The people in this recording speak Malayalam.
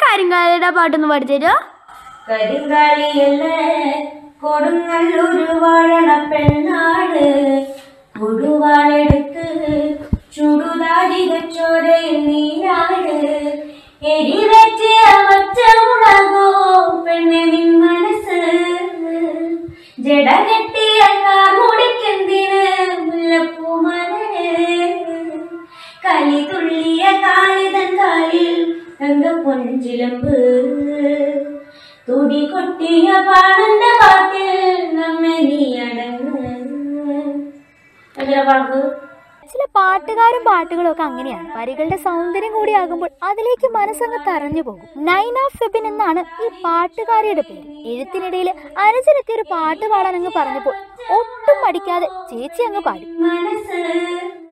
കരിങ്കാലിയുടെ പാട്ടൊന്ന് പഠിത്തരോ കരിങ്കാലിയല്ലേ കൊടുങ്ങല്ലൂര് വാഴണ പെണ്ണാട് കൊടുവാളെടുത്ത് ചുടുതാരിക ചോരയിൽ നീരാട് എരിവെറ്റിയ വച്ച മുളകോ പെണ്ണെ നിൻ മനസ്സ് ജട കെട്ടിയ കാർ മുടിക്കെന്തിന് മുല്ലപ്പൂ കലി തുള്ളിയ കാളിതൻ കാലിൽ തങ്ക പൊഞ്ചിലമ്പ് തുടി കൊട്ടിയ പാടന്റെ പാട്ടിൽ നമ്മെ നീ അടങ്ങ് എങ്ങനെ പാടു ചില പാട്ടുകാരും പാട്ടുകളും ഒക്കെ അങ്ങനെയാണ് വരികളുടെ സൗന്ദര്യം കൂടിയാകുമ്പോൾ അതിലേക്ക് മനസ്സങ്ങ് തറഞ്ഞു പോകും നൈന ഫെബിൻ എന്നാണ് ഈ പാട്ടുകാരിയുടെ പേര് എഴുത്തിനിടയിൽ അനുജനൊക്കെ ഒരു പാട്ട് പാടാൻ അങ്ങ് പറഞ്ഞപ്പോൾ ഒട്ടും മടിക്കാതെ ചേച്ചി അങ്ങ് പാടി മനസ്സ്